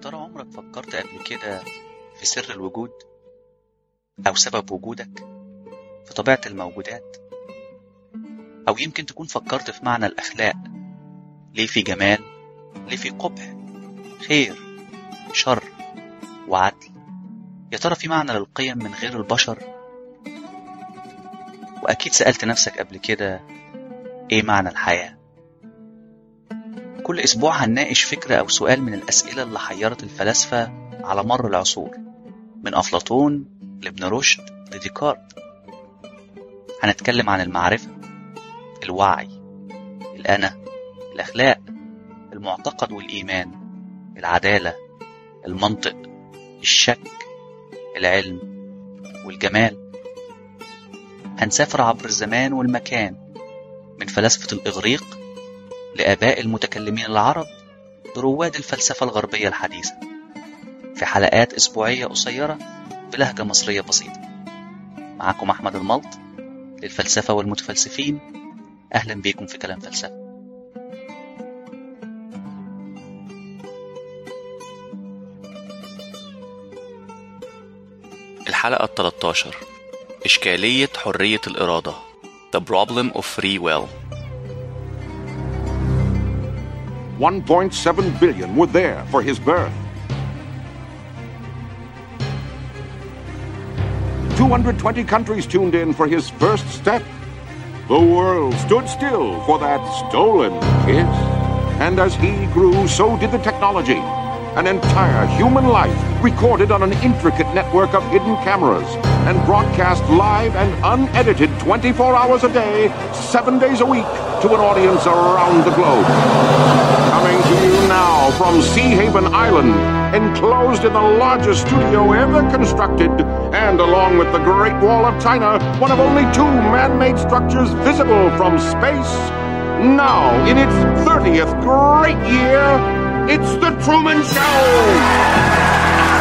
ترى عمرك فكرت قبل كده في سر الوجود أو سبب وجودك في طبيعة الموجودات أو يمكن تكون فكرت في معنى الأخلاق ليه في جمال ليه في قبح خير شر وعدل يا ترى في معنى للقيم من غير البشر وأكيد سألت نفسك قبل كده إيه معنى الحياة كل أسبوع هنناقش فكرة أو سؤال من الأسئلة اللي حيرت الفلاسفة على مر العصور من أفلاطون لابن رشد لديكارت هنتكلم عن المعرفة الوعي الأنا الأخلاق المعتقد والإيمان العدالة المنطق الشك العلم والجمال هنسافر عبر الزمان والمكان من فلاسفة الإغريق لآباء المتكلمين العرب لرواد الفلسفة الغربية الحديثة في حلقات أسبوعية قصيرة بلهجة مصرية بسيطة معكم أحمد الملط للفلسفة والمتفلسفين أهلا بيكم في كلام فلسفة الحلقة ال 13 إشكالية حرية الإرادة The Problem of Free Will 1.7 billion were there for his birth. 220 countries tuned in for his first step. The world stood still for that stolen kiss. And as he grew, so did the technology. An entire human life recorded on an intricate network of hidden cameras and broadcast live and unedited 24 hours a day, seven days a week to an audience around the globe. Coming to you now from Sea Haven Island, enclosed in the largest studio ever constructed, and along with the Great Wall of China, one of only two man made structures visible from space. Now, in its 30th great year, it's The Truman Show!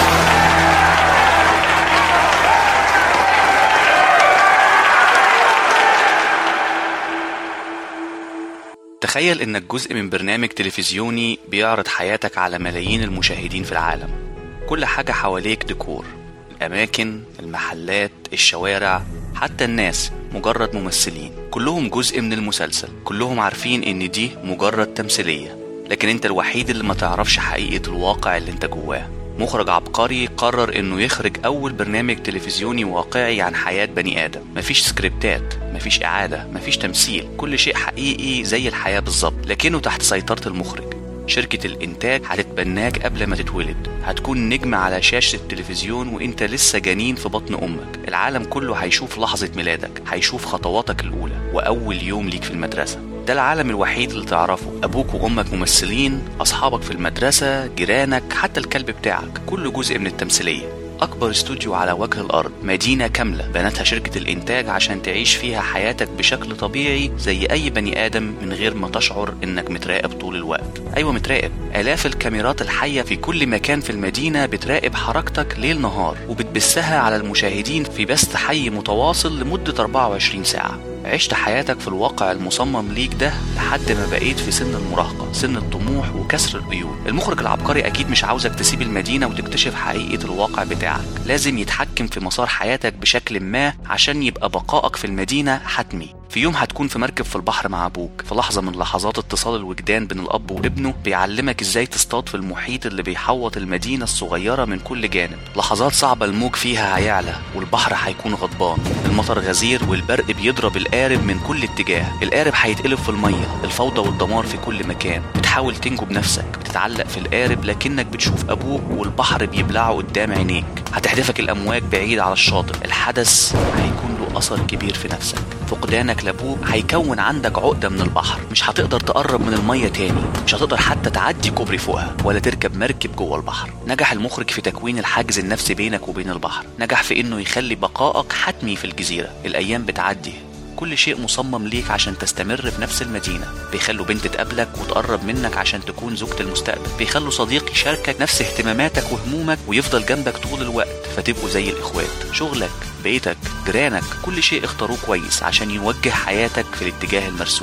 تخيل إنك جزء من برنامج تلفزيوني بيعرض حياتك على ملايين المشاهدين في العالم كل حاجة حواليك ديكور الأماكن المحلات الشوارع حتى الناس مجرد ممثلين كلهم جزء من المسلسل كلهم عارفين إن دي مجرد تمثيلية لكن انت الوحيد اللي ما تعرفش حقيقة الواقع اللي انت جواه مخرج عبقري قرر انه يخرج اول برنامج تلفزيوني واقعي عن حياة بني ادم مفيش سكريبتات مفيش اعادة مفيش تمثيل كل شيء حقيقي زي الحياة بالظبط لكنه تحت سيطرة المخرج شركة الإنتاج هتتبناك قبل ما تتولد هتكون نجم على شاشة التلفزيون وإنت لسه جنين في بطن أمك العالم كله هيشوف لحظة ميلادك هيشوف خطواتك الأولى وأول يوم ليك في المدرسة ده العالم الوحيد اللي تعرفه أبوك وأمك ممثلين أصحابك في المدرسة جيرانك حتى الكلب بتاعك كله جزء من التمثيلية أكبر استوديو على وجه الأرض مدينة كاملة بنتها شركة الإنتاج عشان تعيش فيها حياتك بشكل طبيعي زي أي بني آدم من غير ما تشعر إنك متراقب طول الوقت أيوة متراقب آلاف الكاميرات الحية في كل مكان في المدينة بتراقب حركتك ليل نهار وبتبثها على المشاهدين في بث حي متواصل لمدة 24 ساعة عشت حياتك في الواقع المصمم ليك ده لحد ما بقيت في سن المراهقة سن الطموح وكسر القيود المخرج العبقري أكيد مش عاوزك تسيب المدينة وتكتشف حقيقة الواقع بتاعك لازم يتحكم في مسار حياتك بشكل ما عشان يبقى بقائك في المدينة حتمي في يوم هتكون في مركب في البحر مع ابوك في لحظة من لحظات اتصال الوجدان بين الاب وابنه بيعلمك ازاي تصطاد في المحيط اللي بيحوط المدينة الصغيرة من كل جانب لحظات صعبة الموج فيها هيعلى والبحر هيكون غضبان المطر غزير والبرق بيضرب القارب من كل اتجاه القارب هيتقلب في المية الفوضى والدمار في كل مكان بتحاول تنجو بنفسك بتتعلق في القارب لكنك بتشوف ابوك والبحر بيبلعه قدام عينيك هتحدفك الامواج بعيد على الشاطئ الحدث هيكون له اثر كبير في نفسك فقدانك لابوك هيكون عندك عقدة من البحر مش هتقدر تقرب من المية تاني مش هتقدر حتى تعدي كوبري فوقها ولا تركب مركب جوه البحر نجح المخرج في تكوين الحاجز النفسي بينك وبين البحر نجح في انه يخلي بقائك حتمي في الجزيرة الايام بتعدي كل شيء مصمم ليك عشان تستمر في نفس المدينة بيخلوا بنت تقابلك وتقرب منك عشان تكون زوجة المستقبل بيخلوا صديق يشاركك نفس اهتماماتك وهمومك ويفضل جنبك طول الوقت فتبقوا زي الإخوات شغلك بيتك جيرانك كل شيء اختاروه كويس عشان يوجه حياتك في الاتجاه المرسوم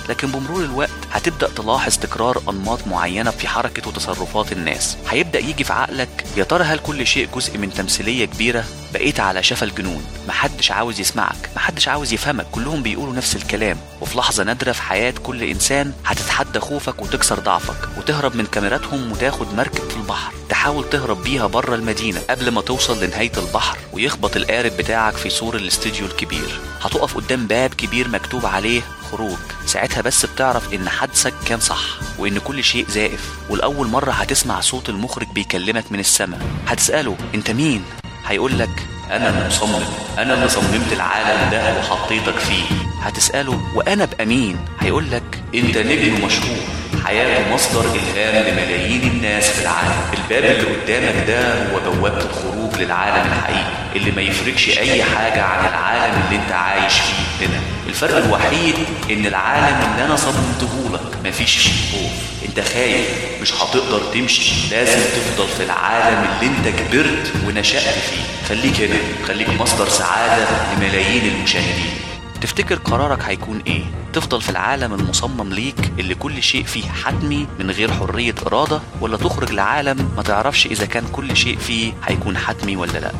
لكن بمرور الوقت هتبدأ تلاحظ تكرار أنماط معينة في حركة وتصرفات الناس هيبدأ يجي في عقلك يا ترى هل كل شيء جزء من تمثيلية كبيرة بقيت على شفا الجنون محدش عاوز يسمعك محدش عاوز يفهمك كلهم بيقولوا نفس الكلام وفي لحظة نادرة في حياة كل إنسان هتتحدى خوفك وتكسر ضعفك وتهرب من كاميراتهم وتاخد مركب في البحر تحاول تهرب بيها بره المدينة قبل ما توصل لنهاية البحر ويخبط القارب بتاعك في سور الاستديو الكبير هتقف قدام باب كبير مكتوب عليه خروج ساعتها بس بتعرف ان حدسك كان صح وان كل شيء زائف والاول مرة هتسمع صوت المخرج بيكلمك من السماء هتسأله انت مين هيقول لك انا المصمم انا اللي صممت العالم ده وحطيتك فيه هتسأله وانا ابقى مين هيقول لك انت نجم مشهور حياته مصدر إلهام لملايين الناس في العالم الباب اللي قدامك ده هو بوابة الخروج للعالم الحقيقي اللي ما يفرقش أي حاجة عن العالم اللي انت عايش فيه هنا الفرق الوحيد إن العالم اللي أنا صممته لك مفيش فيه خوف انت خايف مش هتقدر تمشي لازم تفضل في العالم اللي انت كبرت ونشأت فيه خليك هنا خليك مصدر سعادة لملايين المشاهدين تفتكر قرارك هيكون ايه؟ تفضل في العالم المصمم ليك اللي كل شيء فيه حتمي من غير حرية إرادة ولا تخرج لعالم ما تعرفش إذا كان كل شيء فيه هيكون حتمي ولا لأ؟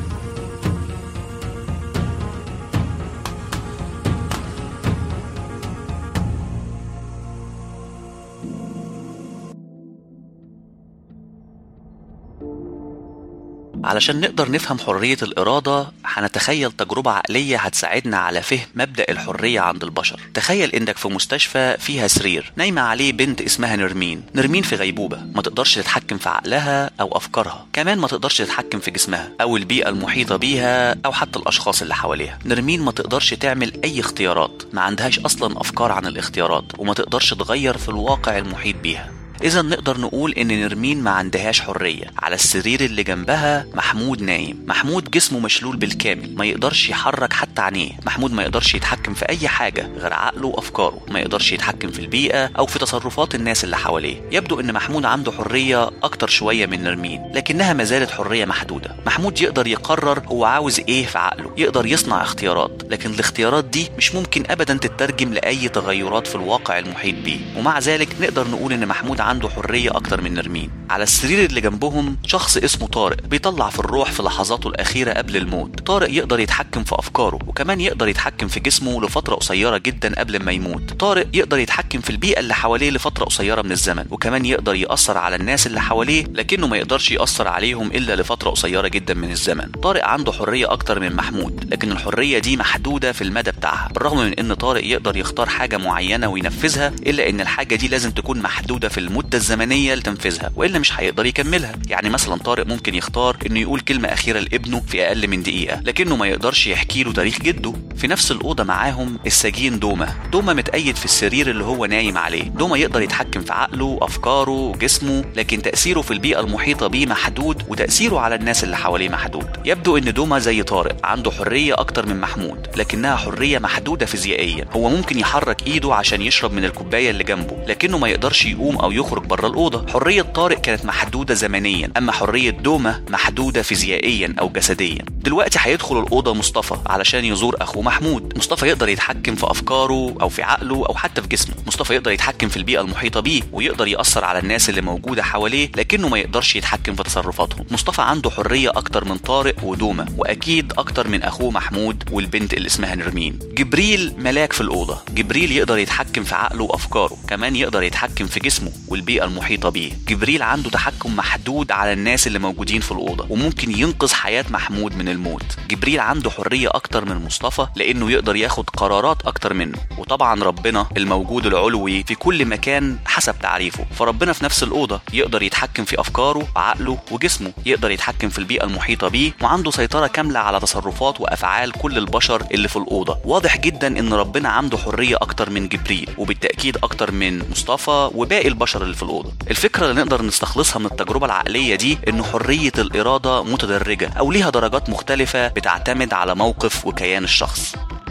علشان نقدر نفهم حرية الإرادة هنتخيل تجربة عقلية هتساعدنا على فهم مبدأ الحرية عند البشر تخيل إنك في مستشفى فيها سرير نايمة عليه بنت اسمها نرمين نرمين في غيبوبة ما تقدرش تتحكم في عقلها أو أفكارها كمان ما تقدرش تتحكم في جسمها أو البيئة المحيطة بيها أو حتى الأشخاص اللي حواليها نرمين ما تقدرش تعمل أي اختيارات ما عندهاش أصلا أفكار عن الاختيارات وما تقدرش تغير في الواقع المحيط بيها إذا نقدر نقول إن نرمين ما عندهاش حرية، على السرير اللي جنبها محمود نايم، محمود جسمه مشلول بالكامل، ما يقدرش يحرك حتى عينيه، محمود ما يقدرش يتحكم في أي حاجة غير عقله وأفكاره، ما يقدرش يتحكم في البيئة أو في تصرفات الناس اللي حواليه، يبدو إن محمود عنده حرية أكتر شوية من نرمين، لكنها ما زالت حرية محدودة، محمود يقدر يقرر هو عاوز إيه في عقله، يقدر يصنع اختيارات، لكن الاختيارات دي مش ممكن أبدا تترجم لأي تغيرات في الواقع المحيط بيه، ومع ذلك نقدر نقول إن محمود عنده حرية أكتر من نرمين على السرير اللي جنبهم شخص اسمه طارق بيطلع في الروح في لحظاته الأخيرة قبل الموت طارق يقدر يتحكم في أفكاره وكمان يقدر يتحكم في جسمه لفترة قصيرة جدا قبل ما يموت طارق يقدر يتحكم في البيئة اللي حواليه لفترة قصيرة من الزمن وكمان يقدر يأثر على الناس اللي حواليه لكنه ما يقدرش يأثر عليهم إلا لفترة قصيرة جدا من الزمن طارق عنده حرية أكتر من محمود لكن الحرية دي محدودة في المدى بتاعها بالرغم من إن طارق يقدر يختار حاجة معينة وينفذها إلا إن الحاجة دي لازم تكون محدودة في المدة الزمنية لتنفيذها والا مش هيقدر يكملها يعني مثلا طارق ممكن يختار انه يقول كلمه اخيره لابنه في اقل من دقيقه لكنه ما يقدرش يحكي له تاريخ جده في نفس الاوضه معاهم السجين دوما دوما متقيد في السرير اللي هو نايم عليه دوما يقدر يتحكم في عقله افكاره وجسمه لكن تاثيره في البيئه المحيطه بيه محدود وتاثيره على الناس اللي حواليه محدود يبدو ان دوما زي طارق عنده حريه اكتر من محمود لكنها حريه محدوده فيزيائيا هو ممكن يحرك ايده عشان يشرب من الكوبايه اللي جنبه لكنه ما يقدرش يقوم او يخرج بره الاوضه حريه طارق كانت محدوده زمنيا اما حريه دوما محدوده فيزيائيا او جسديا دلوقتي هيدخل الاوضه مصطفى علشان يزور اخوه محمود مصطفى يقدر يتحكم في افكاره او في عقله او حتى في جسمه مصطفى يقدر يتحكم في البيئه المحيطه بيه ويقدر ياثر على الناس اللي موجوده حواليه لكنه ما يقدرش يتحكم في تصرفاتهم مصطفى عنده حريه اكتر من طارق ودوما واكيد اكتر من اخوه محمود والبنت اللي اسمها نرمين جبريل ملاك في الاوضه جبريل يقدر يتحكم في عقله وافكاره كمان يقدر يتحكم في جسمه والبيئه المحيطه بيه جبريل عنده تحكم محدود على الناس اللي موجودين في الأوضة وممكن ينقذ حياة محمود من الموت جبريل عنده حرية أكتر من مصطفى لأنه يقدر ياخد قرارات أكتر منه وطبعا ربنا الموجود العلوي في كل مكان حسب تعريفه فربنا في نفس الأوضة يقدر يتحكم في أفكاره وعقله وجسمه يقدر يتحكم في البيئة المحيطة بيه وعنده سيطرة كاملة على تصرفات وأفعال كل البشر اللي في الأوضة واضح جدا إن ربنا عنده حرية أكتر من جبريل وبالتأكيد أكتر من مصطفى وباقي البشر اللي في الأوضة الفكرة اللي نقدر نستخلصها من التجربة العقلية دي إن حرية الإرادة متدرجة أو ليها درجات مختلفة بتعتمد على موقف وكيان الشخص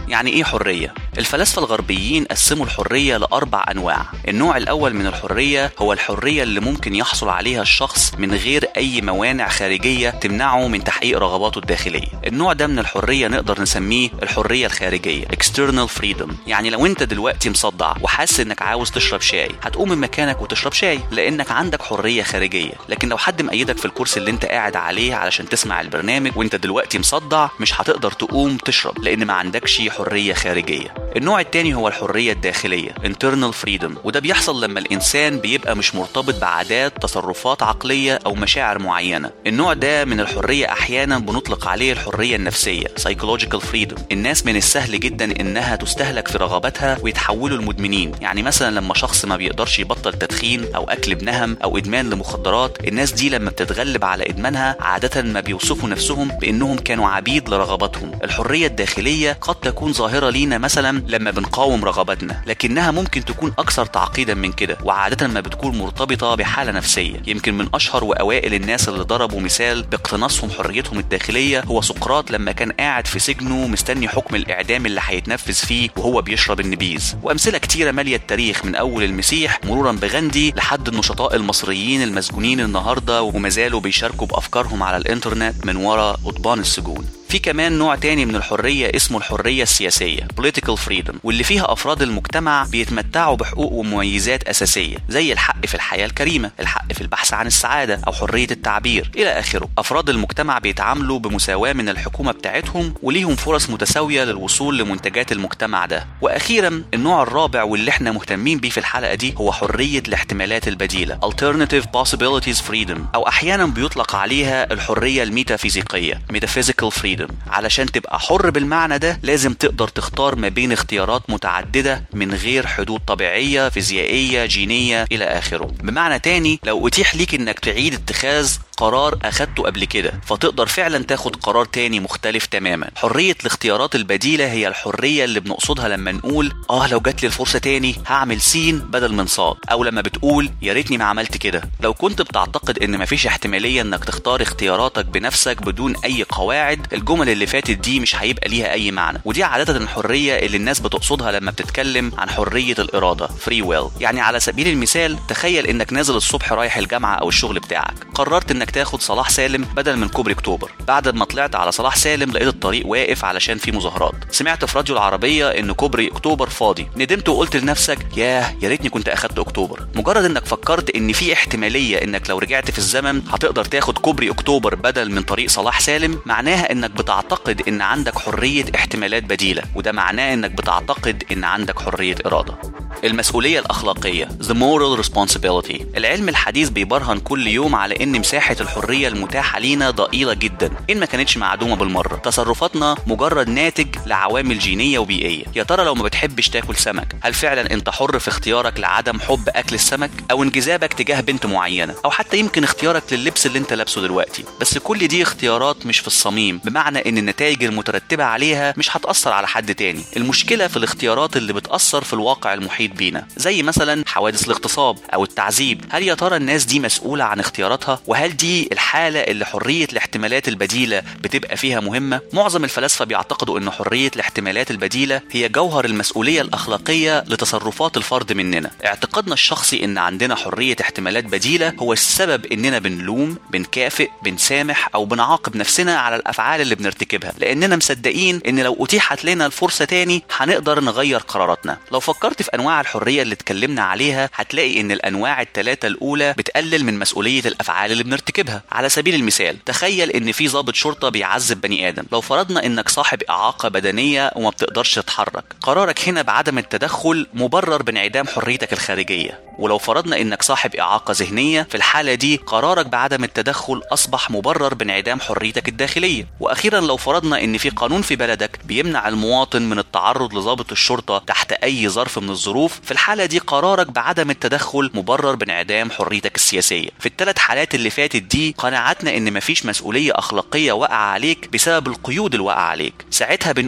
يعني ايه حرية؟ الفلاسفة الغربيين قسموا الحرية لأربع أنواع النوع الأول من الحرية هو الحرية اللي ممكن يحصل عليها الشخص من غير أي موانع خارجية تمنعه من تحقيق رغباته الداخلية النوع ده من الحرية نقدر نسميه الحرية الخارجية external freedom يعني لو انت دلوقتي مصدع وحاسس انك عاوز تشرب شاي هتقوم من مكانك وتشرب شاي لانك عندك حرية خارجية لكن لو حد مأيدك في الكرسي اللي انت قاعد عليه علشان تسمع البرنامج وانت دلوقتي مصدع مش هتقدر تقوم تشرب لان ما عندكش حرية خارجية النوع التاني هو الحرية الداخلية internal freedom وده بيحصل لما الإنسان بيبقى مش مرتبط بعادات تصرفات عقلية أو مشاعر معينة النوع ده من الحرية أحيانا بنطلق عليه الحرية النفسية psychological freedom الناس من السهل جدا إنها تستهلك في رغباتها ويتحولوا لمدمنين يعني مثلا لما شخص ما بيقدرش يبطل تدخين أو أكل بنهم أو إدمان لمخدرات الناس دي لما بتتغلب على إدمانها عادة ما بيوصفوا نفسهم بأنهم كانوا عبيد لرغباتهم الحرية الداخلية قد تكون ظاهرة لينا مثلا لما بنقاوم رغباتنا لكنها ممكن تكون أكثر تعقيدا من كده وعادة ما بتكون مرتبطة بحالة نفسية يمكن من أشهر وأوائل الناس اللي ضربوا مثال باقتناصهم حريتهم الداخلية هو سقراط لما كان قاعد في سجنه مستني حكم الإعدام اللي هيتنفذ فيه وهو بيشرب النبيذ وأمثلة كتيرة مالية التاريخ من أول المسيح مرورا بغاندي لحد النشطاء المصريين المسجونين النهاردة وما زالوا بيشاركوا بأفكارهم على الإنترنت من وراء قضبان السجون في كمان نوع تاني من الحرية اسمه الحرية السياسية political freedom واللي فيها أفراد المجتمع بيتمتعوا بحقوق ومميزات أساسية زي الحق في الحياة الكريمة الحق في البحث عن السعادة أو حرية التعبير إلى آخره أفراد المجتمع بيتعاملوا بمساواة من الحكومة بتاعتهم وليهم فرص متساوية للوصول لمنتجات المجتمع ده وأخيرا النوع الرابع واللي احنا مهتمين بيه في الحلقة دي هو حرية الاحتمالات البديلة alternative possibilities freedom أو أحيانا بيطلق عليها الحرية الميتافيزيقية metaphysical freedom علشان تبقى حر بالمعنى ده لازم تقدر تختار ما بين اختيارات متعددة من غير حدود طبيعية فيزيائية جينية إلى آخره بمعنى تاني لو أتيح ليك إنك تعيد اتخاذ قرار أخدته قبل كده فتقدر فعلا تاخد قرار تاني مختلف تماما حرية الاختيارات البديلة هي الحرية اللي بنقصدها لما نقول آه لو جات لي الفرصة تاني هعمل سين بدل من صاد أو لما بتقول يا ريتني ما عملت كده لو كنت بتعتقد إن مفيش احتمالية إنك تختار اختياراتك بنفسك بدون أي قواعد الجمل اللي فاتت دي مش هيبقى ليها أي معنى ودي عادة الحرية اللي الناس بتقصدها لما بتتكلم عن حرية الإرادة فري ويل يعني على سبيل المثال تخيل إنك نازل الصبح رايح الجامعة أو الشغل بتاعك قررت إنك تاخد صلاح سالم بدل من كوبري أكتوبر بعد ما طلعت على صلاح سالم لقيت الطريق واقف علشان في مظاهرات سمعت في راديو العربية إن كوبري أكتوبر فاضي ندمت وقلت لنفسك ياه يا ريتني كنت أخدت أكتوبر مجرد إنك فكرت إن في احتمالية إنك لو رجعت في الزمن هتقدر تاخد كوبري أكتوبر بدل من طريق صلاح سالم معناها إنك بتعتقد إن عندك حرية احتمالات بديلة وده معناه إنك بتعتقد إن عندك حرية إرادة المسؤولية الأخلاقية The Moral Responsibility العلم الحديث بيبرهن كل يوم على إن مساحة الحرية المتاحة لينا ضئيلة جدا إن ما كانتش معدومة بالمرة تصرفاتنا مجرد ناتج لعوامل جينية وبيئية يا ترى لو ما بتحبش تاكل سمك هل فعلا أنت حر في اختيارك لعدم حب أكل السمك أو انجذابك تجاه بنت معينة أو حتى يمكن اختيارك لللبس اللي أنت لابسه دلوقتي بس كل دي اختيارات مش في الصميم بمعنى إن النتائج المترتبة عليها مش هتأثر على حد تاني المشكلة في الاختيارات اللي بتأثر في الواقع المحيط بينا زي مثلا حوادث الاغتصاب او التعذيب هل يا ترى الناس دي مسؤوله عن اختياراتها وهل دي الحاله اللي حريه الاحتمالات البديله بتبقى فيها مهمه معظم الفلاسفه بيعتقدوا ان حريه الاحتمالات البديله هي جوهر المسؤوليه الاخلاقيه لتصرفات الفرد مننا اعتقادنا الشخصي ان عندنا حريه احتمالات بديله هو السبب اننا بنلوم بنكافئ بنسامح او بنعاقب نفسنا على الافعال اللي بنرتكبها لاننا مصدقين ان لو اتيحت لنا الفرصه تاني هنقدر نغير قراراتنا لو فكرت في انواع الحريه اللي اتكلمنا عليها هتلاقي ان الانواع الثلاثه الاولى بتقلل من مسؤوليه الافعال اللي بنرتكبها على سبيل المثال تخيل ان في ضابط شرطه بيعذب بني ادم لو فرضنا انك صاحب اعاقه بدنيه وما بتقدرش تتحرك قرارك هنا بعدم التدخل مبرر بانعدام حريتك الخارجيه ولو فرضنا انك صاحب اعاقه ذهنيه في الحاله دي قرارك بعدم التدخل اصبح مبرر بانعدام حريتك الداخليه واخيرا لو فرضنا ان في قانون في بلدك بيمنع المواطن من التعرض لضابط الشرطه تحت اي ظرف من الظروف في الحاله دي قرارك بعدم التدخل مبرر بانعدام حريتك السياسيه في الثلاث حالات اللي فاتت دي قناعتنا ان مفيش مسؤوليه اخلاقيه واقعه عليك بسبب القيود اللي واقعه عليك ساعتها بنقول ان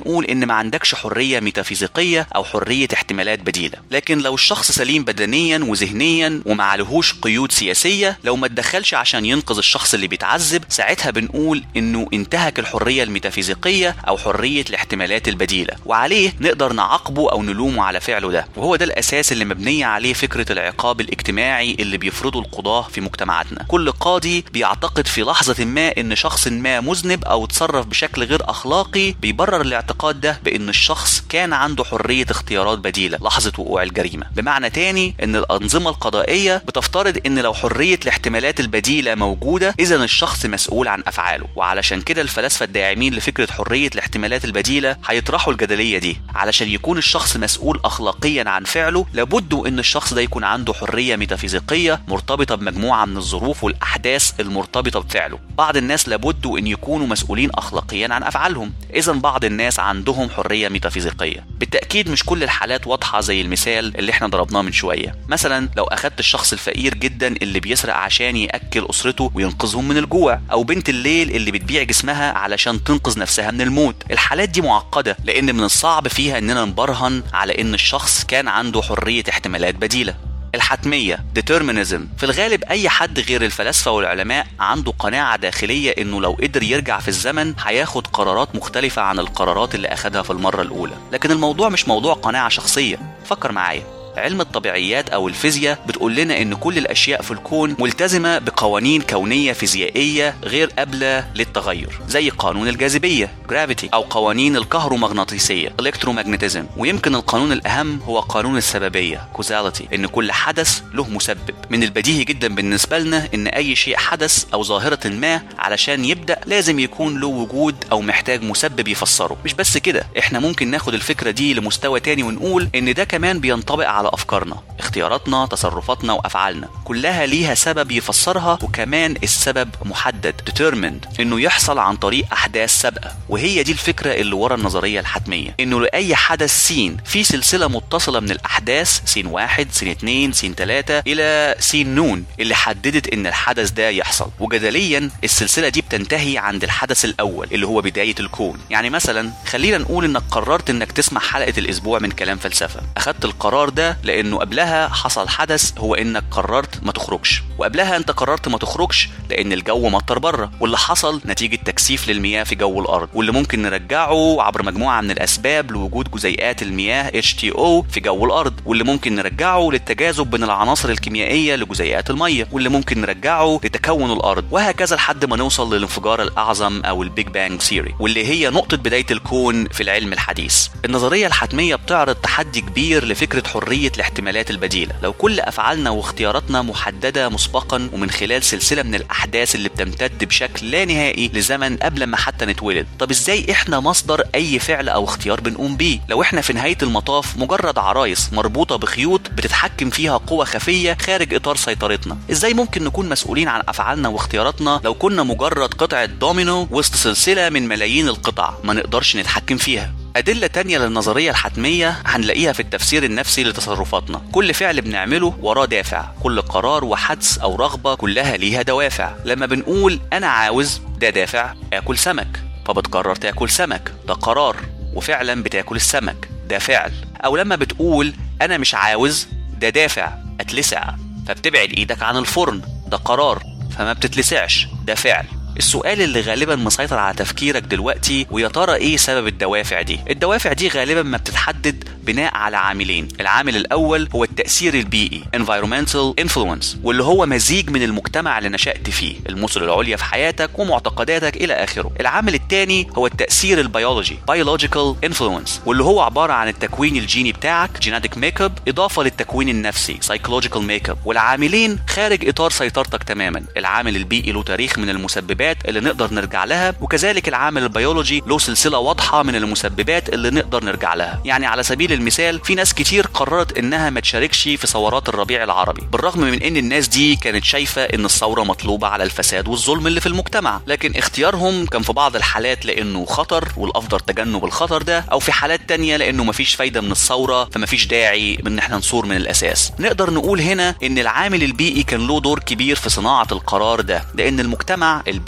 ان ما عندكش حريه ميتافيزيقيه او حريه احتمالات بديله لكن لو الشخص سليم بدنيا وذهنيا وما عليهوش قيود سياسيه لو ما اتدخلش عشان ينقذ الشخص اللي بيتعذب ساعتها بنقول انه انتهك الحريه الميتافيزيقيه او حريه الاحتمالات البديله وعليه نقدر نعاقبه او نلومه على فعله ده وهو ده الاساس اللي مبنيه عليه فكره العقاب الاجتماعي اللي بيفرضه القضاه في مجتمعاتنا كل قاضي بيعتقد في لحظه ما ان شخص ما مذنب او تصرف بشكل غير اخلاقي بيبرر الاعتقاد ده بان الشخص كان عنده حريه اختيارات بديله لحظه وقوع الجريمه بمعنى تاني ان الانظمه القضائيه بتفترض ان لو حريه الاحتمالات البديله موجوده اذا الشخص مسؤول عن افعاله وعلشان كده الفلاسفه الداعمين لفكره حريه الاحتمالات البديله هيطرحوا الجدليه دي علشان يكون الشخص مسؤول اخلاقيا عن فعله لابد ان الشخص ده يكون عنده حريه ميتافيزيقيه مرتبطه بمجموعه من الظروف والاحداث المرتبطه بفعله بعض الناس لابد ان يكونوا مسؤولين اخلاقيا عن افعالهم اذا بعض الناس عندهم حريه ميتافيزيقيه بالتاكيد مش كل الحالات واضحه زي المثال اللي احنا ضربناه من شويه مثلا لو اخدت الشخص الفقير جدا اللي بيسرق عشان ياكل اسرته وينقذهم من الجوع او بنت الليل اللي بتبيع جسمها علشان تنقذ نفسها من الموت الحالات دي معقده لان من الصعب فيها اننا نبرهن على ان الشخص كان عنده حريه احتمالات بديله الحتمية determinism في الغالب أي حد غير الفلاسفة والعلماء عنده قناعة داخلية إنه لو قدر يرجع في الزمن هياخد قرارات مختلفة عن القرارات اللي أخدها في المرة الأولى لكن الموضوع مش موضوع قناعة شخصية فكر معايا علم الطبيعيات او الفيزياء بتقول لنا ان كل الاشياء في الكون ملتزمه بقوانين كونيه فيزيائيه غير قابله للتغير زي قانون الجاذبيه gravity او قوانين الكهرومغناطيسيه electromagnetism ويمكن القانون الاهم هو قانون السببيه causality ان كل حدث له مسبب من البديهي جدا بالنسبه لنا ان اي شيء حدث او ظاهره ما علشان يبدا لازم يكون له وجود او محتاج مسبب يفسره مش بس كده احنا ممكن ناخد الفكره دي لمستوى تاني ونقول ان ده كمان بينطبق على افكارنا اختياراتنا تصرفاتنا وافعالنا كلها ليها سبب يفسرها وكمان السبب محدد determined انه يحصل عن طريق احداث سابقه وهي دي الفكره اللي ورا النظريه الحتميه انه لاي حدث سين في سلسله متصله من الاحداث سين واحد سين اتنين سين تلاته الى سين نون اللي حددت ان الحدث ده يحصل وجدليا السلسله دي بتنتهي عند الحدث الاول اللي هو بدايه الكون يعني مثلا خلينا نقول انك قررت انك تسمع حلقه الاسبوع من كلام فلسفه اخدت القرار ده لانه قبلها حصل حدث هو انك قررت ما تخرجش وقبلها انت قررت ما تخرجش لان الجو مطر بره واللي حصل نتيجه تكثيف للمياه في جو الارض واللي ممكن نرجعه عبر مجموعه من الاسباب لوجود جزيئات المياه H2O في جو الارض واللي ممكن نرجعه للتجاذب بين العناصر الكيميائيه لجزيئات الميه واللي ممكن نرجعه لتكون الارض وهكذا لحد ما نوصل للانفجار الاعظم او البيج بانج ثيوري واللي هي نقطه بدايه الكون في العلم الحديث النظريه الحتميه بتعرض تحدي كبير لفكره حريه الاحتمالات البديله لو كل افعالنا واختياراتنا محدده مسبقا ومن خلال سلسله من الاحداث اللي بتمتد بشكل لا نهائي لزمن قبل ما حتى نتولد طب ازاي احنا مصدر اي فعل او اختيار بنقوم بيه لو احنا في نهايه المطاف مجرد عرايس مربوطه بخيوط بتتحكم فيها قوى خفيه خارج اطار سيطرتنا ازاي ممكن نكون مسؤولين عن افعالنا واختياراتنا لو كنا مجرد قطعه دومينو وسط سلسله من ملايين القطع ما نقدرش نتحكم فيها أدلة تانية للنظرية الحتمية هنلاقيها في التفسير النفسي لتصرفاتنا كل فعل بنعمله وراه دافع كل قرار وحدس أو رغبة كلها ليها دوافع لما بنقول أنا عاوز ده دافع آكل سمك فبتقرر تاكل سمك ده قرار وفعلا بتاكل السمك ده فعل أو لما بتقول أنا مش عاوز ده دافع أتلسع فبتبعد إيدك عن الفرن ده قرار فما بتتلسعش ده فعل السؤال اللي غالبا مسيطر على تفكيرك دلوقتي ويا ترى ايه سبب الدوافع دي الدوافع دي غالبا ما بتتحدد بناء على عاملين العامل الاول هو التاثير البيئي environmental influence واللي هو مزيج من المجتمع اللي نشأت فيه المثل العليا في حياتك ومعتقداتك الى اخره العامل الثاني هو التاثير البيولوجي biological influence واللي هو عباره عن التكوين الجيني بتاعك genetic makeup اضافه للتكوين النفسي psychological makeup والعاملين خارج اطار سيطرتك تماما العامل البيئي له تاريخ من المسببات اللي نقدر نرجع لها وكذلك العامل البيولوجي له سلسله واضحه من المسببات اللي نقدر نرجع لها يعني على سبيل المثال في ناس كتير قررت انها ما تشاركش في ثورات الربيع العربي بالرغم من ان الناس دي كانت شايفه ان الثوره مطلوبه على الفساد والظلم اللي في المجتمع لكن اختيارهم كان في بعض الحالات لانه خطر والافضل تجنب الخطر ده او في حالات تانية لانه مفيش فايده من الثوره فمفيش داعي من ان احنا نصور من الاساس نقدر نقول هنا ان العامل البيئي كان له دور كبير في صناعه القرار ده لان المجتمع البيئي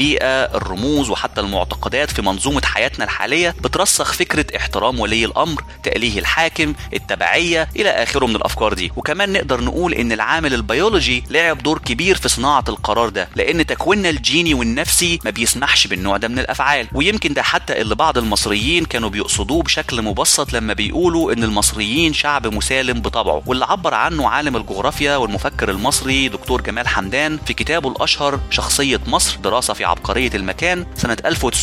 البيئة الرموز وحتى المعتقدات في منظومة حياتنا الحالية بترسخ فكرة احترام ولي الأمر تأليه الحاكم التبعية إلى آخره من الأفكار دي وكمان نقدر نقول إن العامل البيولوجي لعب دور كبير في صناعة القرار ده لأن تكويننا الجيني والنفسي ما بيسمحش بالنوع ده من الأفعال ويمكن ده حتى اللي بعض المصريين كانوا بيقصدوه بشكل مبسط لما بيقولوا إن المصريين شعب مسالم بطبعه واللي عبر عنه عالم الجغرافيا والمفكر المصري دكتور جمال حمدان في كتابه الأشهر شخصية مصر دراسة في عبقرية المكان سنة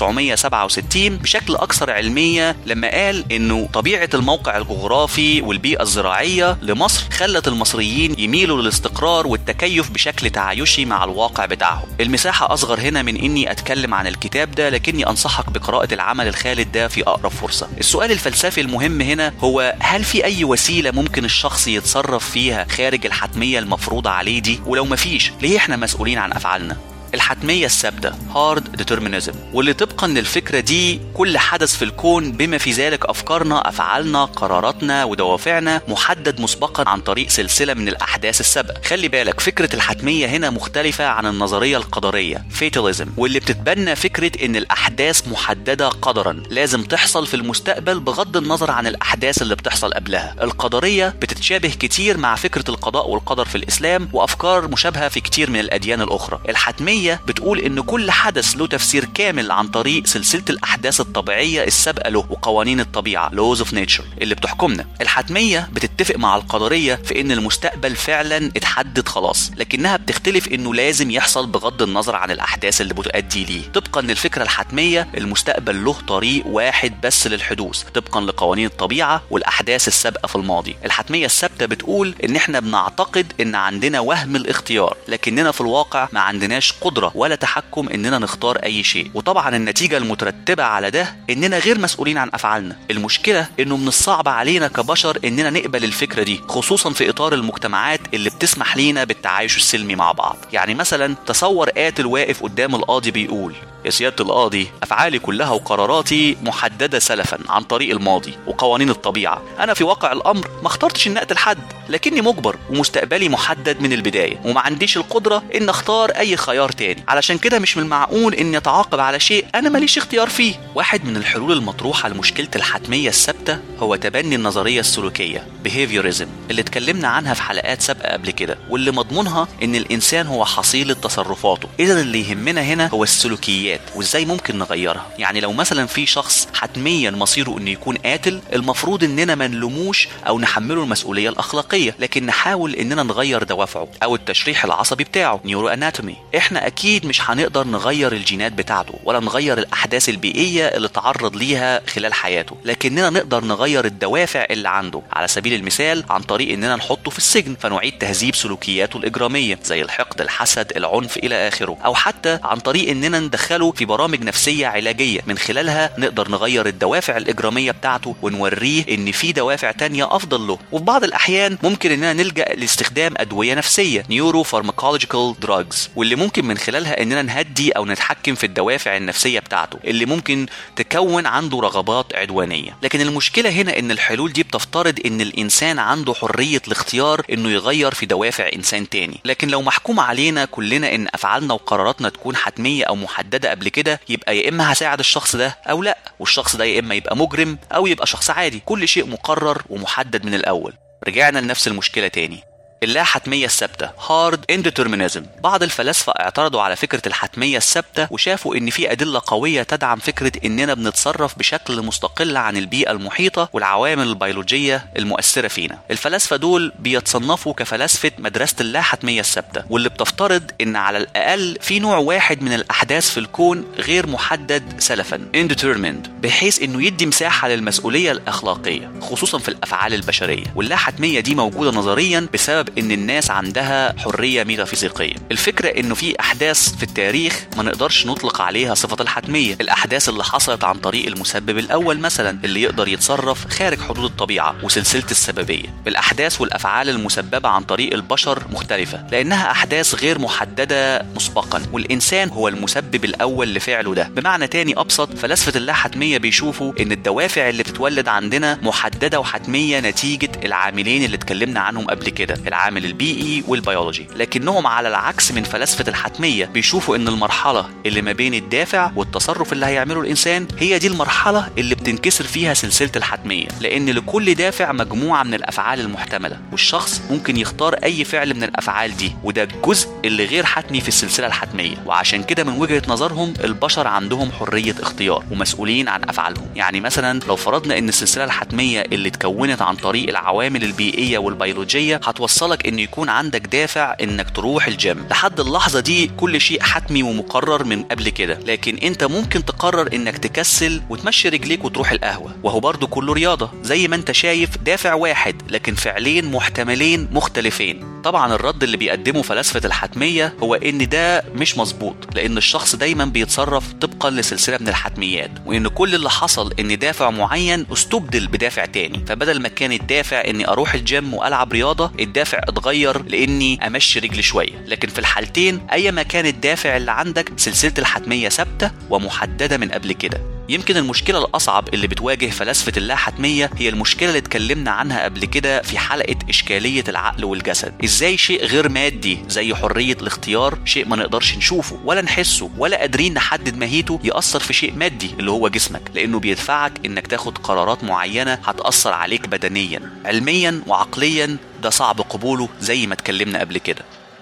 1967 بشكل أكثر علمية لما قال إنه طبيعة الموقع الجغرافي والبيئة الزراعية لمصر خلت المصريين يميلوا للاستقرار والتكيف بشكل تعايشي مع الواقع بتاعهم المساحة أصغر هنا من إني أتكلم عن الكتاب ده لكني أنصحك بقراءة العمل الخالد ده في أقرب فرصة السؤال الفلسفي المهم هنا هو هل في أي وسيلة ممكن الشخص يتصرف فيها خارج الحتمية المفروضة عليه دي ولو مفيش ليه احنا مسؤولين عن أفعالنا الحتمية الثابتة hard determinism واللي طبقا للفكرة دي كل حدث في الكون بما في ذلك أفكارنا أفعالنا قراراتنا ودوافعنا محدد مسبقا عن طريق سلسلة من الأحداث السابقة خلي بالك فكرة الحتمية هنا مختلفة عن النظرية القدرية fatalism واللي بتتبنى فكرة إن الأحداث محددة قدرا لازم تحصل في المستقبل بغض النظر عن الأحداث اللي بتحصل قبلها القدرية بتتشابه كتير مع فكرة القضاء والقدر في الإسلام وأفكار مشابهة في كتير من الأديان الأخرى الحتمية بتقول إن كل حدث له تفسير كامل عن طريق سلسلة الأحداث الطبيعية السابقة له وقوانين الطبيعة laws of nature اللي بتحكمنا الحتمية بتتفق مع القدرية في إن المستقبل فعلا اتحدد خلاص لكنها بتختلف إنه لازم يحصل بغض النظر عن الأحداث اللي بتؤدي ليه طبقا للفكرة الحتمية المستقبل له طريق واحد بس للحدوث طبقا لقوانين الطبيعة والأحداث السابقة في الماضي الحتمية الثابتة بتقول إن إحنا بنعتقد إن عندنا وهم الاختيار لكننا في الواقع ما عندناش قدرة ولا تحكم إننا نختار أي شيء وطبعا النتيجة المترتبة على ده إننا غير مسؤولين عن أفعالنا المشكلة إنه من الصعب علينا كبشر إننا نقبل الفكرة دي خصوصا في إطار المجتمعات اللي بتسمح لينا بالتعايش السلمي مع بعض يعني مثلا تصور قاتل واقف قدام القاضي بيقول يا سيادة القاضي أفعالي كلها وقراراتي محددة سلفا عن طريق الماضي وقوانين الطبيعة أنا في واقع الأمر ما اخترتش إن أقتل حد لكني مجبر ومستقبلي محدد من البداية وما عنديش القدرة إن أختار أي خيار تاني علشان كده مش من المعقول إني أتعاقب على شيء أنا ماليش اختيار فيه واحد من الحلول المطروحة لمشكلة الحتمية الثابتة هو تبني النظرية السلوكية behaviorism اللي اتكلمنا عنها في حلقات سابقة قبل كده واللي مضمونها إن الإنسان هو حصيلة تصرفاته إذا اللي يهمنا هنا هو السلوكيات وإزاي ممكن نغيرها يعني لو مثلا في شخص حتميا مصيره إنه يكون قاتل المفروض إننا ما نلوموش أو نحمله المسؤولية الأخلاقية لكن نحاول إننا نغير دوافعه أو التشريح العصبي بتاعه نيورو اناتومي إحنا أكيد مش هنقدر نغير الجينات بتاعته ولا نغير الأحداث البيئية اللي تعرض ليها خلال حياته لكننا نقدر نغير الدوافع اللي عنده على سبيل المثال عن طريق إننا نحطه في السجن فنعيد تهذيب سلوكياته الإجرامية زي الحقد الحسد العنف إلى آخره أو حتى عن طريق إننا ندخله في برامج نفسية علاجية من خلالها نقدر نغير الدوافع الإجرامية بتاعته ونوريه إن في دوافع تانية أفضل له وفي بعض الأحيان ممكن إننا نلجأ لاستخدام أدوية نفسية نيورو فارماكولوجيكال دراجز واللي ممكن من خلالها إننا نهدي أو نتحكم في الدوافع النفسية بتاعته اللي ممكن تكون عنده رغبات عدوانية لكن المشكلة هنا إن الحلول دي بتفترض إن الإنسان عنده حرية الاختيار إنه يغير في دوافع إنسان تاني لكن لو محكوم علينا كلنا إن أفعالنا وقراراتنا تكون حتمية أو محددة قبل كده يبقى يا إما هساعد الشخص ده أو لأ والشخص ده يا إما يبقى مجرم أو يبقى شخص عادي كل شيء مقرر ومحدد من الأول رجعنا لنفس المشكلة تاني اللا حتمية الثابتة hard indeterminism بعض الفلاسفة اعترضوا على فكرة الحتمية الثابتة وشافوا ان في ادلة قوية تدعم فكرة اننا بنتصرف بشكل مستقل عن البيئة المحيطة والعوامل البيولوجية المؤثرة فينا الفلاسفة دول بيتصنفوا كفلاسفة مدرسة اللا حتمية الثابتة واللي بتفترض ان على الاقل في نوع واحد من الاحداث في الكون غير محدد سلفا indetermined بحيث انه يدي مساحة للمسؤولية الاخلاقية خصوصا في الافعال البشرية واللا حتمية دي موجودة نظريا بسبب ان الناس عندها حريه ميتافيزيقيه الفكره انه في احداث في التاريخ ما نقدرش نطلق عليها صفه الحتميه الاحداث اللي حصلت عن طريق المسبب الاول مثلا اللي يقدر يتصرف خارج حدود الطبيعه وسلسله السببيه الاحداث والافعال المسببه عن طريق البشر مختلفه لانها احداث غير محدده مسبقا والانسان هو المسبب الاول لفعله ده بمعنى تاني ابسط فلاسفه اللا حتميه بيشوفوا ان الدوافع اللي بتتولد عندنا محدده وحتميه نتيجه العاملين اللي اتكلمنا عنهم قبل كده العامل البيئي والبيولوجي لكنهم على العكس من فلاسفة الحتمية بيشوفوا ان المرحلة اللي ما بين الدافع والتصرف اللي هيعمله الانسان هي دي المرحلة اللي بتنكسر فيها سلسلة الحتمية لان لكل دافع مجموعة من الافعال المحتملة والشخص ممكن يختار اي فعل من الافعال دي وده الجزء اللي غير حتمي في السلسلة الحتمية وعشان كده من وجهة نظرهم البشر عندهم حرية اختيار ومسؤولين عن افعالهم يعني مثلا لو فرضنا ان السلسلة الحتمية اللي اتكونت عن طريق العوامل البيئية والبيولوجية هتوصلك ان يكون عندك دافع انك تروح الجيم لحد اللحظة دي كل شيء حتمي ومقرر من قبل كده لكن انت ممكن تقرر انك تكسل وتمشي رجليك وتروح القهوة وهو برضو كله رياضة زي ما انت شايف دافع واحد لكن فعلين محتملين مختلفين طبعا الرد اللي بيقدمه فلاسفة الحتمية هو ان ده مش مظبوط لان الشخص دايما بيتصرف طبقا لسلسلة من الحتميات وان كل اللي حصل ان دافع معين استبدل بدافع تاني فبدل ما كان الدافع اني اروح الجيم والعب رياضة الدافع اتغير لاني امشي رجلي شوية لكن في الحالتين اي ما كان الدافع اللي عندك سلسلة الحتمية ثابتة ومحددة من قبل كده يمكن المشكلة الأصعب اللي بتواجه فلاسفة اللا حتمية هي المشكلة اللي اتكلمنا عنها قبل كده في حلقة إشكالية العقل والجسد إزاي شيء غير مادي زي حرية الاختيار شيء ما نقدرش نشوفه ولا نحسه ولا قادرين نحدد ماهيته يأثر في شيء مادي اللي هو جسمك لأنه بيدفعك إنك تاخد قرارات معينة هتأثر عليك بدنيا علميا وعقليا ده صعب قبوله زي ما اتكلمنا قبل كده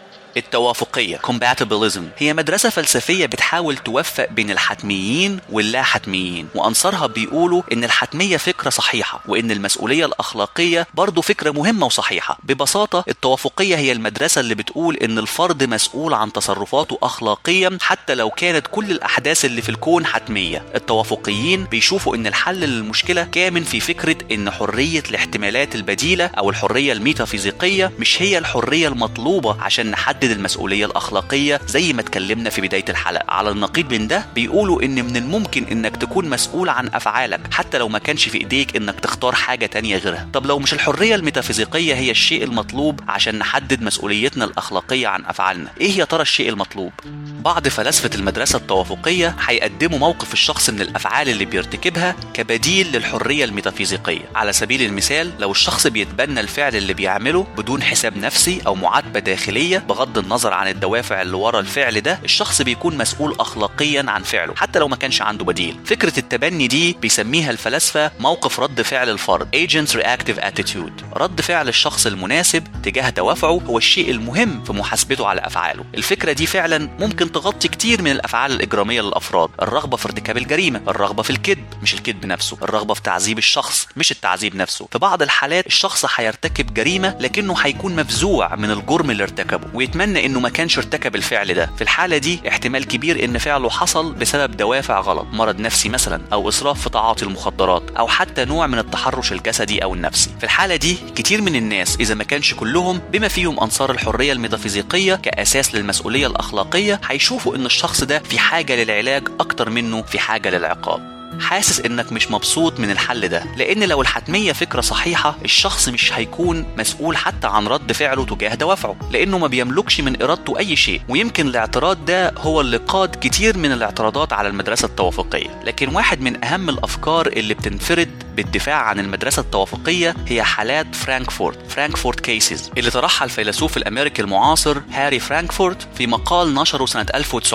التوافقية compatibilism هي مدرسة فلسفية بتحاول توفق بين الحتميين واللا حتميين وأنصارها بيقولوا إن الحتمية فكرة صحيحة وإن المسؤولية الأخلاقية برضو فكرة مهمة وصحيحة ببساطة التوافقية هي المدرسة اللي بتقول إن الفرد مسؤول عن تصرفاته أخلاقيا حتى لو كانت كل الأحداث اللي في الكون حتمية التوافقيين بيشوفوا إن الحل للمشكلة كامن في فكرة إن حرية الاحتمالات البديلة أو الحرية الميتافيزيقية مش هي الحرية المطلوبة عشان نحدد تحدد المسؤولية الأخلاقية زي ما اتكلمنا في بداية الحلقة على النقيض من ده بيقولوا إن من الممكن إنك تكون مسؤول عن أفعالك حتى لو ما كانش في إيديك إنك تختار حاجة تانية غيرها طب لو مش الحرية الميتافيزيقية هي الشيء المطلوب عشان نحدد مسؤوليتنا الأخلاقية عن أفعالنا إيه يا ترى الشيء المطلوب؟ بعض فلاسفة المدرسة التوافقية هيقدموا موقف الشخص من الأفعال اللي بيرتكبها كبديل للحرية الميتافيزيقية على سبيل المثال لو الشخص بيتبنى الفعل اللي بيعمله بدون حساب نفسي أو معاتبة داخلية بغض النظر عن الدوافع اللي ورا الفعل ده الشخص بيكون مسؤول اخلاقيا عن فعله حتى لو ما كانش عنده بديل فكره التبني دي بيسميها الفلاسفه موقف رد فعل الفرد agent reactive attitude رد فعل الشخص المناسب تجاه دوافعه هو الشيء المهم في محاسبته على افعاله الفكره دي فعلا ممكن تغطي كتير من الافعال الاجراميه للافراد الرغبه في ارتكاب الجريمه الرغبه في الكذب مش الكذب نفسه الرغبه في تعذيب الشخص مش التعذيب نفسه في بعض الحالات الشخص هيرتكب جريمه لكنه هيكون مفزوع من الجرم اللي ارتكبه ويتمنى انه ما كانش ارتكب الفعل ده في الحاله دي احتمال كبير ان فعله حصل بسبب دوافع غلط مرض نفسي مثلا او اسراف في تعاطي المخدرات او حتى نوع من التحرش الجسدي او النفسي في الحاله دي كتير من الناس اذا ما كانش كلهم بما فيهم انصار الحريه الميتافيزيقيه كاساس للمسؤوليه الاخلاقيه هيشوفوا ان الشخص ده في حاجه للعلاج اكتر منه في حاجه للعقاب حاسس انك مش مبسوط من الحل ده لان لو الحتميه فكره صحيحه الشخص مش هيكون مسؤول حتى عن رد فعله تجاه دوافعه لانه ما بيملكش من ارادته اي شيء ويمكن الاعتراض ده هو اللي قاد كتير من الاعتراضات على المدرسه التوافقيه لكن واحد من اهم الافكار اللي بتنفرد بالدفاع عن المدرسة التوافقية هي حالات فرانكفورت فرانكفورت كيسز اللي طرحها الفيلسوف الأمريكي المعاصر هاري فرانكفورت في مقال نشره سنة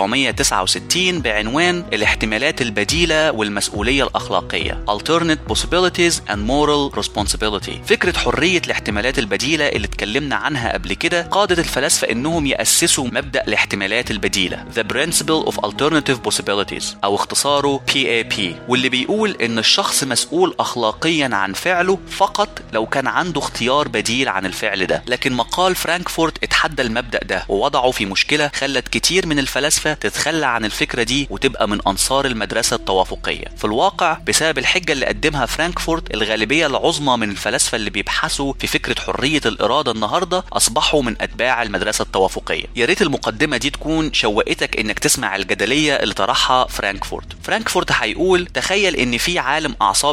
1969 بعنوان الاحتمالات البديلة والمسؤولية الأخلاقية Alternate Possibilities and Moral Responsibility فكرة حرية الاحتمالات البديلة اللي اتكلمنا عنها قبل كده قادت الفلاسفة إنهم يأسسوا مبدأ الاحتمالات البديلة The Principle of Alternative Possibilities أو اختصاره PAP واللي بيقول إن الشخص مسؤول اخلاقيا عن فعله فقط لو كان عنده اختيار بديل عن الفعل ده لكن مقال فرانكفورت اتحدى المبدا ده ووضعه في مشكله خلت كتير من الفلاسفه تتخلى عن الفكره دي وتبقى من انصار المدرسه التوافقيه في الواقع بسبب الحجه اللي قدمها فرانكفورت الغالبيه العظمى من الفلاسفه اللي بيبحثوا في فكره حريه الاراده النهارده اصبحوا من اتباع المدرسه التوافقيه يا ريت المقدمه دي تكون شوقتك انك تسمع الجدليه اللي طرحها فرانكفورت فرانكفورت هيقول تخيل ان في عالم اعصاب شرير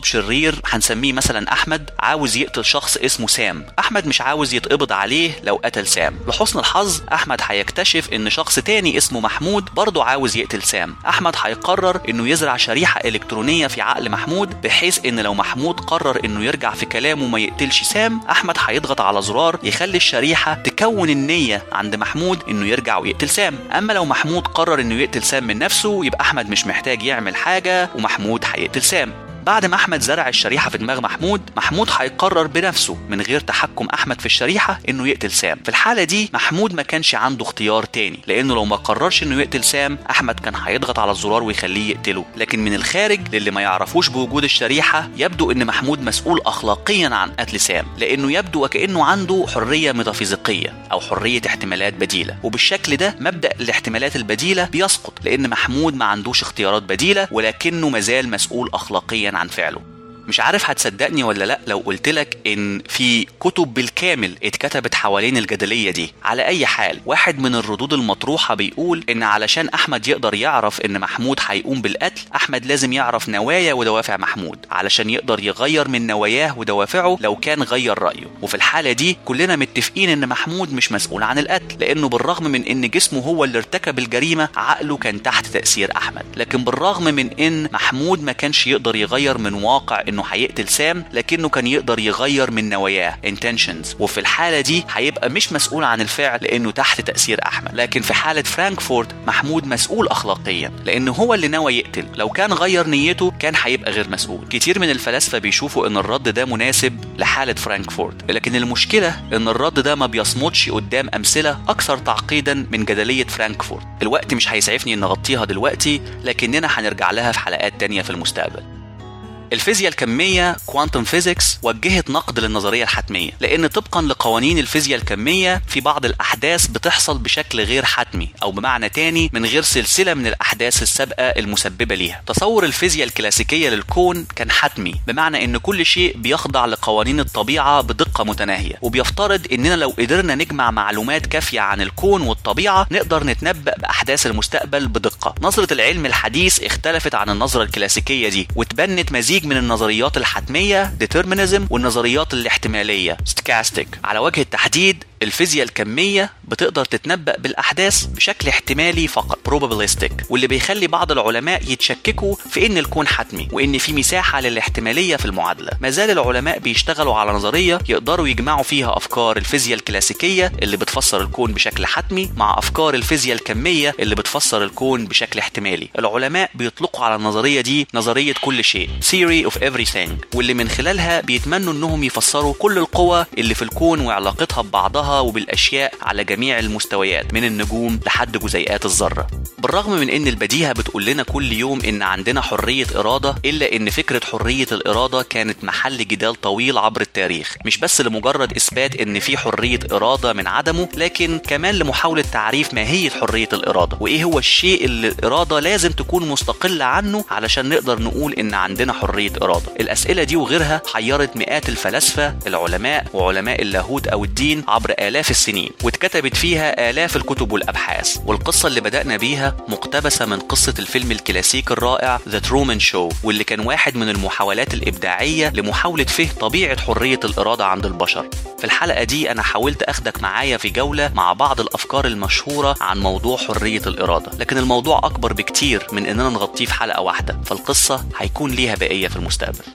شرير هنسميه مثلا احمد عاوز يقتل شخص اسمه سام احمد مش عاوز يتقبض عليه لو قتل سام لحسن الحظ احمد هيكتشف ان شخص تاني اسمه محمود برضه عاوز يقتل سام احمد هيقرر انه يزرع شريحه الكترونيه في عقل محمود بحيث ان لو محمود قرر انه يرجع في كلامه ما يقتلش سام احمد هيضغط على زرار يخلي الشريحه تكون النيه عند محمود انه يرجع ويقتل سام اما لو محمود قرر انه يقتل سام من نفسه يبقى احمد مش محتاج يعمل حاجه ومحمود هيقتل سام بعد ما احمد زرع الشريحه في دماغ محمود محمود هيقرر بنفسه من غير تحكم احمد في الشريحه انه يقتل سام في الحاله دي محمود ما كانش عنده اختيار تاني لانه لو ما قررش انه يقتل سام احمد كان هيضغط على الزرار ويخليه يقتله لكن من الخارج للي ما يعرفوش بوجود الشريحه يبدو ان محمود مسؤول اخلاقيا عن قتل سام لانه يبدو وكانه عنده حريه ميتافيزيقيه او حريه احتمالات بديله وبالشكل ده مبدا الاحتمالات البديله بيسقط لان محمود ما عندوش اختيارات بديله ولكنه مازال مسؤول اخلاقيا عن فعله مش عارف هتصدقني ولا لا لو قلت لك ان في كتب بالكامل اتكتبت حوالين الجدليه دي على اي حال واحد من الردود المطروحه بيقول ان علشان احمد يقدر يعرف ان محمود هيقوم بالقتل احمد لازم يعرف نوايا ودوافع محمود علشان يقدر يغير من نواياه ودوافعه لو كان غير رايه وفي الحاله دي كلنا متفقين ان محمود مش مسؤول عن القتل لانه بالرغم من ان جسمه هو اللي ارتكب الجريمه عقله كان تحت تاثير احمد لكن بالرغم من ان محمود ما كانش يقدر يغير من واقع انه هيقتل سام لكنه كان يقدر يغير من نواياه intentions وفي الحاله دي هيبقى مش مسؤول عن الفعل لانه تحت تاثير احمد لكن في حاله فرانكفورت محمود مسؤول اخلاقيا لانه هو اللي نوى يقتل لو كان غير نيته كان هيبقى غير مسؤول كتير من الفلاسفه بيشوفوا ان الرد ده مناسب لحاله فرانكفورت لكن المشكله ان الرد ده ما بيصمدش قدام امثله اكثر تعقيدا من جدليه فرانكفورت الوقت مش هيسعفني ان نغطيها دلوقتي لكننا هنرجع لها في حلقات تانية في المستقبل الفيزياء الكمية كوانتم فيزيكس وجهت نقد للنظرية الحتمية لأن طبقا لقوانين الفيزياء الكمية في بعض الأحداث بتحصل بشكل غير حتمي أو بمعنى تاني من غير سلسلة من الأحداث السابقة المسببة ليها تصور الفيزياء الكلاسيكية للكون كان حتمي بمعنى أن كل شيء بيخضع لقوانين الطبيعة بدقة متناهية وبيفترض أننا لو قدرنا نجمع معلومات كافية عن الكون والطبيعة نقدر نتنبأ بأحداث المستقبل بدقة نظرة العلم الحديث اختلفت عن النظرة الكلاسيكية دي وتبنت مزيج من النظريات الحتمية determinism والنظريات الاحتمالية stochastic على وجه التحديد الفيزياء الكمية بتقدر تتنبأ بالأحداث بشكل احتمالي فقط probabilistic واللي بيخلي بعض العلماء يتشككوا في إن الكون حتمي وإن في مساحة للاحتمالية في المعادلة ما زال العلماء بيشتغلوا على نظرية يقدروا يجمعوا فيها أفكار الفيزياء الكلاسيكية اللي بتفسر الكون بشكل حتمي مع أفكار الفيزياء الكمية اللي بتفسر الكون بشكل احتمالي العلماء بيطلقوا على النظرية دي نظرية كل شيء theory of everything واللي من خلالها بيتمنوا إنهم يفسروا كل القوى اللي في الكون وعلاقتها ببعضها وبالاشياء على جميع المستويات من النجوم لحد جزيئات الذره بالرغم من ان البديهه بتقول لنا كل يوم ان عندنا حريه اراده الا ان فكره حريه الاراده كانت محل جدال طويل عبر التاريخ مش بس لمجرد اثبات ان في حريه اراده من عدمه لكن كمان لمحاوله تعريف ماهيه حريه الاراده وايه هو الشيء اللي الاراده لازم تكون مستقله عنه علشان نقدر نقول ان عندنا حريه اراده الاسئله دي وغيرها حيرت مئات الفلاسفه العلماء وعلماء اللاهوت او الدين عبر آلاف السنين واتكتبت فيها آلاف الكتب والأبحاث والقصة اللي بدأنا بيها مقتبسة من قصة الفيلم الكلاسيكي الرائع The Truman Show واللي كان واحد من المحاولات الإبداعية لمحاولة فهم طبيعة حرية الإرادة عند البشر في الحلقة دي أنا حاولت أخدك معايا في جولة مع بعض الأفكار المشهورة عن موضوع حرية الإرادة لكن الموضوع أكبر بكتير من إننا نغطيه في حلقة واحدة فالقصة هيكون ليها بقية في المستقبل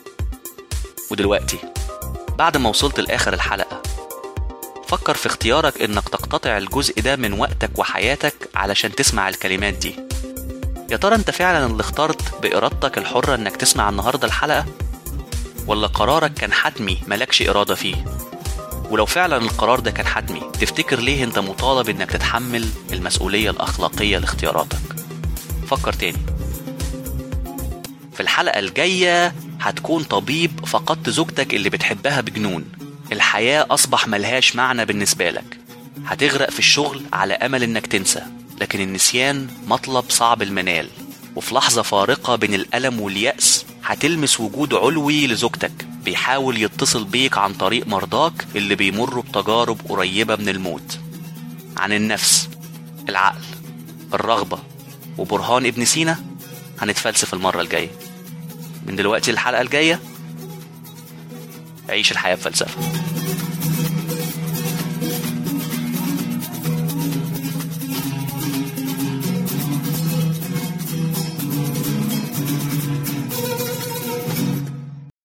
ودلوقتي بعد ما وصلت لآخر الحلقة فكر في اختيارك انك تقتطع الجزء ده من وقتك وحياتك علشان تسمع الكلمات دي يا ترى انت فعلا اللي اخترت بارادتك الحرة انك تسمع النهاردة الحلقة ولا قرارك كان حتمي ملكش ارادة فيه ولو فعلا القرار ده كان حتمي تفتكر ليه انت مطالب انك تتحمل المسؤولية الاخلاقية لاختياراتك فكر تاني في الحلقة الجاية هتكون طبيب فقدت زوجتك اللي بتحبها بجنون الحياة أصبح ملهاش معنى بالنسبة لك هتغرق في الشغل على أمل إنك تنسى لكن النسيان مطلب صعب المنال وفي لحظة فارقة بين الألم واليأس هتلمس وجود علوي لزوجتك بيحاول يتصل بيك عن طريق مرضاك اللي بيمروا بتجارب قريبة من الموت عن النفس العقل الرغبة وبرهان ابن سينا هنتفلسف المرة الجاية من دلوقتي الحلقة الجاية عيش الحياة بفلسفة